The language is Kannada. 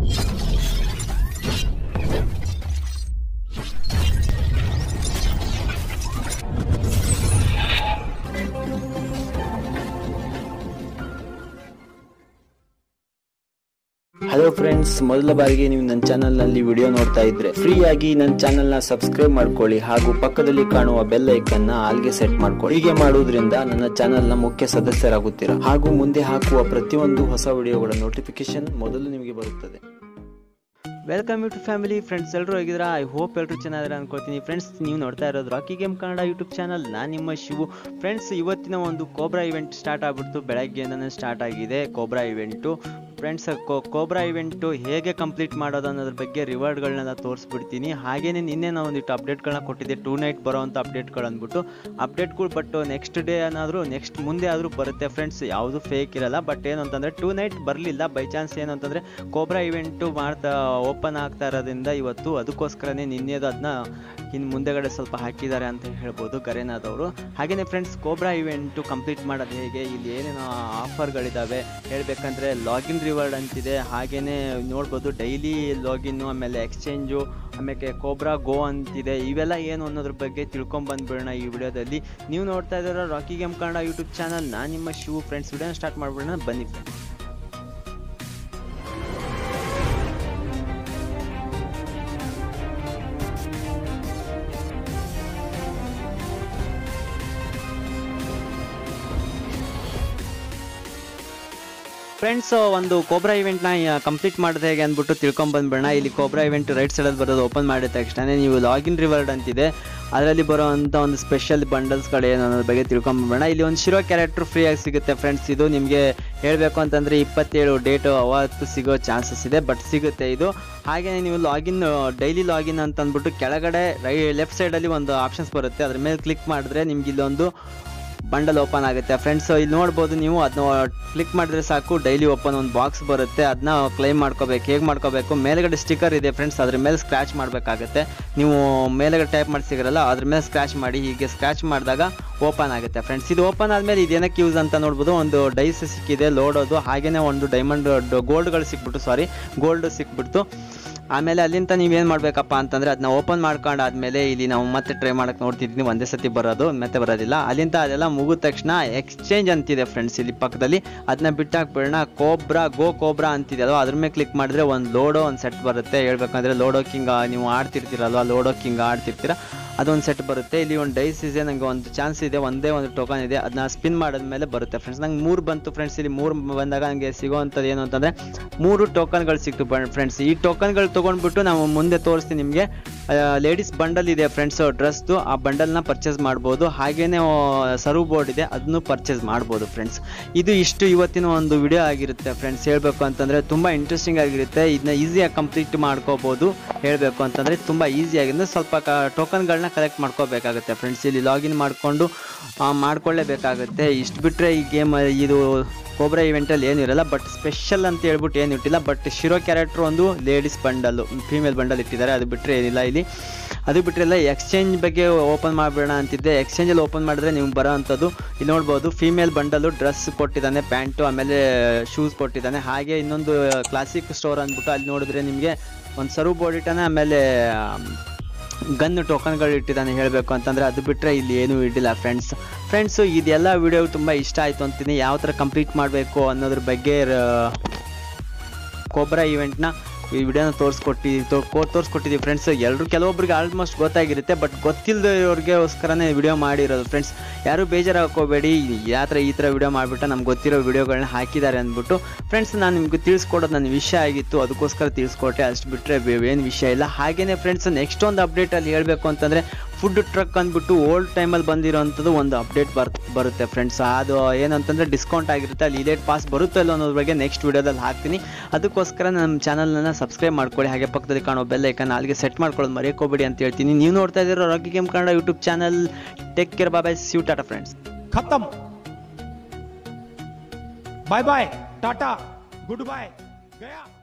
ಹಲೋ ಫ್ರೆಂಡ್ಸ್ ಮೊದಲ ಬಾರಿಗೆ ನೀವು ನನ್ನ ಚಾನಲ್ನಲ್ಲಿ ವಿಡಿಯೋ ನೋಡ್ತಾ ಇದ್ರೆ ಫ್ರೀ ಆಗಿ ನನ್ನ ಚಾನಲ್ನ ಸಬ್ಸ್ಕ್ರೈಬ್ ಮಾಡ್ಕೊಳ್ಳಿ ಹಾಗೂ ಪಕ್ಕದಲ್ಲಿ ಕಾಣುವ ಬೆಲ್ ಐಕನ್ನ ಆಲ್ಗೆ ಸೆಟ್ ಮಾಡ್ಕೊಳ್ಳಿ ಹೀಗೆ ಮಾಡುವುದರಿಂದ ನನ್ನ ಚಾನಲ್ನ ಮುಖ್ಯ ಸದಸ್ಯರಾಗುತ್ತೀರಾ ಹಾಗೂ ಮುಂದೆ ಹಾಕುವ ಪ್ರತಿಯೊಂದು ಹೊಸ ವಿಡಿಯೋಗಳ ನೋಟಿಫಿಕೇಶನ್ ಮೊದಲು ನಿಮಗೆ ಬರುತ್ತದೆ welcome you to family friends ಎಲ್ಲರೂ ಹೋಗಿದ್ರ ಐ ಹೋಪ್ ಎಲ್ಲರೂ ಚೆನ್ನಾಗಿದ್ದಾರೆ ಅನ್ಕೊಳ್ತೀನಿ ಫ್ರೆಂಡ್ಸ್ ನೀವು ನೋಡ್ತಾ ಇರೋದು Rocky game Kannada YouTube channel ನಾನು ನಿಮ್ಮ ಶಿವು ಫ್ರೆಂಡ್ಸ್ ಇವತ್ತಿನ ಒಂದು ಕೋಬ್ರಾ ಇವೆಂಟ್ ಸ್ಟಾರ್ಟ್ ಆಗ್ಬಿಡ್ತು ಬೆಳಗ್ಗೆಯಿಂದನೇ ಸ್ಟಾರ್ಟ್ ಆಗಿದೆ cobra event friends cobra event ಹೇಗೆ ಕಂಪ್ಲೀಟ್ ಮಾಡೋದು ಅನ್ನೋದ್ರ ಬಗ್ಗೆ ರಿವಾರ್ಡ್ಗಳನ್ನೆಲ್ಲ ತೋರಿಸ್ಬಿಡ್ತೀನಿ ಹಾಗೇನೆ ನಿನ್ನೆ ನಾವು ಒಂದಿಟ್ಟು ಅಪ್ಡೇಟ್ಗಳನ್ನ ಕೊಟ್ಟಿದ್ದೆ ಟೂ ನೈಟ್ ಬರೋವಂಥ ಅಪ್ಡೇಟ್ಗಳು ಅಂದ್ಬಿಟ್ಟು ಅಪ್ಡೇಟ್ಗಳು ಬಟ್ ನೆಕ್ಸ್ಟ್ ಡೇ ಏನಾದರೂ ನೆಕ್ಸ್ಟ್ ಮುಂದೆ ಆದರೂ ಬರುತ್ತೆ ಫ್ರೆಂಡ್ಸ್ ಯಾವುದು ಫೇಕ್ ಇರಲ್ಲ ಬಟ್ ಏನು ಅಂತಂದರೆ ಟೂ ನೈಟ್ ಬರಲಿಲ್ಲ ಬೈ ಚಾನ್ಸ್ ಏನು ಅಂತಂದರೆ ಕೋಬ್ರಾ ಇವೆಂಟು ಮಾಡ್ತಾ ಓಪನ್ ಆಗ್ತಾ ಇರೋದ್ರಿಂದ ಇವತ್ತು ಅದಕ್ಕೋಸ್ಕರನೇ ನಿನ್ನೆದು ಅದನ್ನ ಇನ್ನು ಮುಂದೆಗಡೆ ಸ್ವಲ್ಪ ಹಾಕಿದ್ದಾರೆ ಅಂತ ಹೇಳ್ಬೋದು ಕರೆನಾದವರು ಹಾಗೆಯೇ ಫ್ರೆಂಡ್ಸ್ ಕೋಬ್ರಾ ಇವೆಂಟು ಕಂಪ್ಲೀಟ್ ಮಾಡೋದು ಹೇಗೆ ಇಲ್ಲಿ ಏನೇನೋ ಆಫರ್ಗಳಿದ್ದಾವೆ ಹೇಳ್ಬೇಕಂದ್ರೆ ಲಾಗಿನ್ ರಿವಾರ್ಡ್ ಅಂತಿದೆ ಹಾಗೆಯೇ ನೋಡ್ಬೋದು ಡೈಲಿ ಲಾಗಿನ್ನು ಆಮೇಲೆ ಎಕ್ಸ್ಚೇಂಜು ಆಮೇಲೆ ಕೋಬ್ರಾ ಗೋ ಅಂತಿದೆ ಇವೆಲ್ಲ ಏನು ಅನ್ನೋದ್ರ ಬಗ್ಗೆ ತಿಳ್ಕೊಂಬಂದ್ಬಿಡೋಣ ಈ ವಿಡಿಯೋದಲ್ಲಿ ನೀವು ನೋಡ್ತಾ ಇದ್ದೀರ Rocky game Kannada YouTube channel ನಾನು ನಿಮ್ಮ ಶಿವು ಫ್ರೆಂಡ್ಸ್ ವಿಡಿಯೋನ ಸ್ಟಾರ್ಟ್ ಮಾಡ್ಬಿಡೋಣ ಬನ್ನಿ ಫ್ರೆಂಡ್ಸ್ ಫ್ರೆಂಡ್ಸ್ ಒಂದು ಕೋಬ್ರಾ ಇವೆಂಟ್ನ ಕಂಪ್ಲೀಟ್ ಮಾಡೋದು ಹೇಗೆ ಅಂದ್ಬಿಟ್ಟು ತಿಳ್ಕೊಂಬಂದ್ಬಿಡೋಣ ಇಲ್ಲಿ ಕೋಬ್ರಾ ಇವೆಂಟ್ ರೈಟ್ ಸೈಡಲ್ಲಿ ಬರೋದು ಓಪನ್ ಮಾಡಿದ ತಕ್ಷಣ ನೀವು ಲಾಗಿನ್ ರಿವಾರ್ಡ್ ಅಂತಿದೆ ಅದರಲ್ಲಿ ಬರೋವಂಥ ಒಂದು ಸ್ಪೆಷಲ್ ಬಂಡಲ್ಸ್ಗಳು ಏನು ಅನ್ನೋದ್ರ ಬಗ್ಗೆ ತಿಳ್ಕೊಂಬಂದ್ಬಿಡೋಣ ಇಲ್ಲಿ ಒಂದು ಶಿರೋ ಕ್ಯಾರೆಕ್ಟರ್ ಫ್ರೀಯಾಗಿ ಸಿಗುತ್ತೆ ಫ್ರೆಂಡ್ಸ್ ಇದು ನಿಮಗೆ ಹೇಳಬೇಕು ಅಂತಂದರೆ ಇಪ್ಪತ್ತೇಳು ಡೇಟು ಅವತ್ತು ಸಿಗೋ ಚಾನ್ಸಸ್ ಇದೆ ಬಟ್ ಸಿಗುತ್ತೆ ಇದು ಹಾಗೆಯೇ ನೀವು ಲಾಗಿನ್ ಡೈಲಿ ಲಾಗಿನ್ ಅಂತ ಅಂದ್ಬಿಟ್ಟು ಕೆಳಗಡೆ ರೈ ಲೆಫ್ಟ್ ಸೈಡಲ್ಲಿ ಒಂದು ಆಪ್ಷನ್ಸ್ ಬರುತ್ತೆ ಅದ್ರ ಮೇಲೆ ಕ್ಲಿಕ್ ಮಾಡಿದ್ರೆ ನಿಮ್ಗೆ ಇಲ್ಲೊಂದು ಬಂಡಲ್ ಓಪನ್ ಆಗುತ್ತೆ ಫ್ರೆಂಡ್ಸ್ ಇಲ್ಲಿ ನೋಡ್ಬೋದು ನೀವು ಅದನ್ನ ಕ್ಲಿಕ್ ಮಾಡಿದ್ರೆ ಸಾಕು ಡೈಲಿ ಓಪನ್ ಒಂದು ಬಾಕ್ಸ್ ಬರುತ್ತೆ ಅದನ್ನ ಕ್ಲೈಮ್ ಮಾಡ್ಕೋಬೇಕು ಹೇಗೆ ಮಾಡ್ಕೋಬೇಕು ಮೇಲ್ಗಡೆ ಸ್ಟಿಕ್ಕರ್ ಇದೆ ಫ್ರೆಂಡ್ಸ್ ಅದ್ರ ಮೇಲೆ ಸ್ಕ್ರ್ಯಾಚ್ ಮಾಡಬೇಕಾಗುತ್ತೆ ನೀವು ಮೇಲ್ಗಡೆ ಟೈಪ್ ಮಾಡಿ ಸಿಗರಲ್ಲ ಅದ್ರ ಮೇಲೆ ಸ್ಕ್ರ್ಯಾಚ್ ಮಾಡಿ ಹೀಗೆ ಸ್ಕ್ರ್ಯಾಚ್ ಮಾಡಿದಾಗ ಓಪನ್ ಆಗುತ್ತೆ ಫ್ರೆಂಡ್ಸ್ ಇದು ಓಪನ್ ಆದಮೇಲೆ ಇದೇನಕ್ಕೆ ಯೂಸ್ ಅಂತ ನೋಡ್ಬೋದು ಒಂದು ಡೈಸ್ ಸಿಕ್ಕಿದೆ ಲೋಡೋದು ಹಾಗೆಯೇ ಒಂದು ಡೈಮಂಡ್ ಗೋಲ್ಡ್ಗಳು ಸಿಕ್ಬಿಟ್ಟು ಸಾರಿ ಗೋಲ್ಡ್ ಸಿಕ್ಬಿಡ್ತು ಆಮೇಲೆ ಅಲ್ಲಿಂದ ನೀವೇನು ಮಾಡಬೇಕಪ್ಪ ಅಂತಂದರೆ ಅದನ್ನ ಓಪನ್ ಮಾಡ್ಕೊಂಡಾದ್ಮೇಲೆ ಇಲ್ಲಿ ನಾವು ಮತ್ತೆ ಟ್ರೈ ಮಾಡಕ್ಕೆ ನೋಡ್ತಿದ್ದೀನಿ ಒಂದೇ ಸತಿ ಬರೋದು ಮತ್ತೆ ಬರೋದಿಲ್ಲ ಅಲ್ಲಿಂದ ಅದೆಲ್ಲ ಮುಗಿದ ತಕ್ಷಣ ಎಕ್ಸ್ಚೇಂಜ್ ಅಂತಿದೆ ಫ್ರೆಂಡ್ಸ್ ಇಲ್ಲಿ ಪಕ್ಕದಲ್ಲಿ ಅದನ್ನ ಬಿಟ್ಟಾಕ್ಬಿಡೋಣ ಕೋಬ್ರಾ ಗೋ ಕೋಬ್ರಾ ಅಂತಿದೆ ಅಲ್ವಾ ಅದ್ರ ಮೇಲೆ ಕ್ಲಿಕ್ ಮಾಡಿದ್ರೆ ಒಂದು ಲೋಡೋ ಒಂದು ಸೆಟ್ ಬರುತ್ತೆ ಹೇಳ್ಬೇಕಂದ್ರೆ ಲೋಡೋ ಕಿಂಗ್ ನೀವು ಆಡ್ತಿರ್ತೀರಲ್ವಾ ಲೋಡೋ ಕಿಂಗ್ ಆಡ್ತಿರ್ತೀರ ಅದೊಂದು ಸೆಟ್ ಬರುತ್ತೆ ಇಲ್ಲಿ ಒಂದು ಡೈಸ್ ಇದೆ ನನಗೆ ಒಂದು ಚಾನ್ಸ್ ಇದೆ ಒಂದೇ ಒಂದು ಟೋಕನ್ ಇದೆ ಅದನ್ನ ಸ್ಪಿನ್ ಮಾಡಿದ್ಮೇಲೆ ಬರುತ್ತೆ ಫ್ರೆಂಡ್ಸ್ ನಂಗೆ ಮೂರು ಬಂತು ಫ್ರೆಂಡ್ಸ್ ಇಲ್ಲಿ ಮೂರು ಬಂದಾಗ ನನಗೆ ಸಿಗೋವಂಥದ್ದು ಏನು ಅಂತಂದರೆ ಮೂರು ಟೋಕನ್ಗಳು ಸಿಕ್ತು ಫ್ರೆಂಡ್ಸ್ ಈ ಟೋಕನ್ಗಳು ತೊಗೊಂಡ್ಬಿಟ್ಟು ನಾವು ಮುಂದೆ ತೋರಿಸ್ತೀನಿ ನಿಮಗೆ ಲೇಡೀಸ್ ಬಂಡಲ್ ಇದೆ ಫ್ರೆಂಡ್ಸ್ ಡ್ರೆಸ್ದು ಆ ಬಂಡಲ್ನ ಪರ್ಚೇಸ್ ಮಾಡ್ಬೋದು ಹಾಗೇನೆ ಸರ್ವ್ ಬೋರ್ಡ್ ಇದೆ ಅದನ್ನು ಪರ್ಚೇಸ್ ಮಾಡ್ಬೋದು ಫ್ರೆಂಡ್ಸ್ ಇದು ಇಷ್ಟು ಇವತ್ತಿನ ಒಂದು ವಿಡಿಯೋ ಆಗಿರುತ್ತೆ ಫ್ರೆಂಡ್ಸ್ ಹೇಳಬೇಕು ಅಂತಂದರೆ ತುಂಬ ಇಂಟ್ರೆಸ್ಟಿಂಗ್ ಆಗಿರುತ್ತೆ ಇದನ್ನ ಈಸಿಯಾಗಿ ಕಂಪ್ಲೀಟ್ ಮಾಡ್ಕೋಬೋದು ಹೇಳಬೇಕು ಅಂತಂದರೆ ತುಂಬ ಈಸಿಯಾಗಿ ಸ್ವಲ್ಪ ಕ ಟೋಕನ್ಗಳನ್ನ ಕಲೆಕ್ಟ್ ಮಾಡ್ಕೋಬೇಕಾಗುತ್ತೆ ಫ್ರೆಂಡ್ಸ್ ಇಲ್ಲಿ ಲಾಗಿನ್ ಮಾಡಿಕೊಂಡು ಮಾಡ್ಕೊಳ್ಳೇಬೇಕಾಗುತ್ತೆ ಇಷ್ಟು ಬಿಟ್ಟರೆ ಈ ಗೇಮ್ ಇದು ಕೋಬ್ರಾ ಇವೆಂಟಲ್ಲಿ ಏನೂ ಇರಲ್ಲ ಬಟ್ ಸ್ಪೆಷಲ್ ಅಂತ ಹೇಳ್ಬಿಟ್ಟು ಏನು ಇಟ್ಟಿಲ್ಲ ಬಟ್ ಶಿರೋ ಕ್ಯಾರೆಕ್ಟ್ರ್ ಒಂದು ಲೇಡೀಸ್ ಬಂಡಲ್ಲು ಫೀಮೇಲ್ ಬಂಡಲ್ ಇಟ್ಟಿದ್ದಾರೆ ಅದು ಬಿಟ್ಟರೆ ಏನಿಲ್ಲ ಇಲ್ಲಿ ಅದು ಬಿಟ್ಟರೆಲ್ಲ ಎಕ್ಸ್ಚೇಂಜ್ ಬಗ್ಗೆ ಓಪನ್ ಮಾಡಿಬಿಡೋಣ ಅಂತಿದ್ದೆ ಎಕ್ಸ್ಚೇಂಜಲ್ಲಿ ಓಪನ್ ಮಾಡಿದ್ರೆ ನಿಮ್ಗೆ ಬರೋ ಅಂಥದ್ದು ಇಲ್ಲಿ ನೋಡ್ಬೋದು ಫೀಮೇಲ್ ಬಂಡಲು ಡ್ರೆಸ್ ಕೊಟ್ಟಿದ್ದಾನೆ ಪ್ಯಾಂಟು ಆಮೇಲೆ ಶೂಸ್ ಕೊಟ್ಟಿದ್ದಾನೆ ಹಾಗೆ ಇನ್ನೊಂದು ಕ್ಲಾಸಿಕ್ ಸ್ಟೋರ್ ಅಂದ್ಬಿಟ್ಟು ಅಲ್ಲಿ ನೋಡಿದ್ರೆ ನಿಮಗೆ ಒಂದು ಸರ್ವ್ ಬೋರ್ಡ್ ಇಟ್ಟಾನೆ ಆಮೇಲೆ ಗನ್ ಟೋಕನ್ಗಳು ಇಟ್ಟಿದ್ದಾನೆ ಹೇಳಬೇಕು ಅಂತಂದರೆ ಅದು ಬಿಟ್ಟರೆ ಇಲ್ಲಿ ಏನೂ ಇಡ್ಡಿಲ್ಲ ಫ್ರೆಂಡ್ಸ್ ಫ್ರೆಂಡ್ಸು ಇದೆಲ್ಲ ವಿಡಿಯೋ ತುಂಬ ಇಷ್ಟ ಆಯಿತು ಅಂತೀನಿ ಯಾವ ಥರ ಕಂಪ್ಲೀಟ್ ಮಾಡಬೇಕು ಅನ್ನೋದ್ರ ಬಗ್ಗೆ ಕೋಬ್ರಾ ಇವೆಂಟ್ನ ಈ ವಿಡಿಯೋನ ತೋರಿಸ್ಕೊಟ್ಟಿ ತೋರಿಸ್ಕೊಟ್ಟಿದ್ದೀವಿ ಫ್ರೆಂಡ್ಸ್ ಎಲ್ಲರೂ ಕೆಲವೊಬ್ರಿಗೆ ಆಲ್ಮೋಸ್ಟ್ ಗೊತ್ತಾಗಿರುತ್ತೆ ಬಟ್ ಗೊತ್ತಿಲ್ಲದವ್ರಿಗೋಸ್ಕರನೇ ವಿಡಿಯೋ ಮಾಡಿರೋದು ಫ್ರೆಂಡ್ಸ್ ಯಾರು ಬೇಜಾರಾಗೋಬೇಡಿ ಯಾವ ಥರ ಈ ಥರ ವಿಡಿಯೋ ಮಾಡಿಬಿಟ್ಟು ನಮ್ಗೆ ಗೊತ್ತಿರೋ ವಿಡಿಯೋಗಳನ್ನ ಹಾಕಿದ್ದಾರೆ ಅಂದ್ಬಿಟ್ಟು ಫ್ರೆಂಡ್ಸ್ ನಾನು ನಿಮ್ಗೆ ತಿಳಿಸ್ಕೊಡೋದು ನನ್ನ ವಿಷಯ ಆಗಿತ್ತು ಅದಕ್ಕೋಸ್ಕರ ತಿಳಿಸ್ಕೊಟ್ಟೆ ಅಷ್ಟು ಬಿಟ್ಟರೆ ಏನು ವಿಷಯ ಇಲ್ಲ ಹಾಗೆಯೇ ಫ್ರೆಂಡ್ಸ್ ನೆಕ್ಸ್ಟ್ ಒಂದು ಅಪ್ಡೇಟಲ್ಲಿ ಹೇಳಬೇಕು ಅಂತಂದರೆ ಫುಡ್ ಟ್ರಕ್ ಅಂದ್ಬಿಟ್ಟು ಓಲ್ಡ್ ಟೈಮಲ್ಲಿ ಬಂದಿರೋವಂಥದ್ದು ಒಂದು ಅಪ್ಡೇಟ್ ಬರ್ ಬರುತ್ತೆ ಫ್ರೆಂಡ್ಸ್ ಅದು ಏನಂತಂದರೆ ಡಿಸ್ಕೌಂಟ್ ಆಗಿರುತ್ತೆ ಅಲ್ಲಿ ಇಲೇಟ್ ಪಾಸ್ ಬರುತ್ತೋ ಇಲ್ಲೋ ಅನ್ನೋದ್ರ ಬಗ್ಗೆ ನೆಕ್ಸ್ಟ್ ವಿಡಿಯೋದಲ್ಲಿ ಹಾಕ್ತೀನಿ ಅದಕ್ಕೋಸ್ಕರ ನಮ್ಮ ಚಾನಲ್ನ ಸಬ್ಸ್ಕ್ರೈಬ್ ಮಾಡ್ಕೊಳ್ಳಿ ಹಾಗೆ ಪಕ್ಕದಲ್ಲಿ ಕಾಣೋ ಬೆಲ್ ಐಕನ್ ಅಲ್ಲಿಗೆ ಸೆಟ್ ಮಾಡ್ಕೊಳ್ಳೋದು ಮರೆಯೋಕೋಬೇಡಿ ಅಂತ ಹೇಳ್ತೀನಿ ನೀವು ನೋಡ್ತಾ ಇದ್ದೀರೋ Rocky game Kannada YouTube channel take care bye ಸ್ಯೂ ಟಾಟಾ ಫ್ರೆಂಡ್ಸ್ खत्म bye bye ta-ta goodbye गया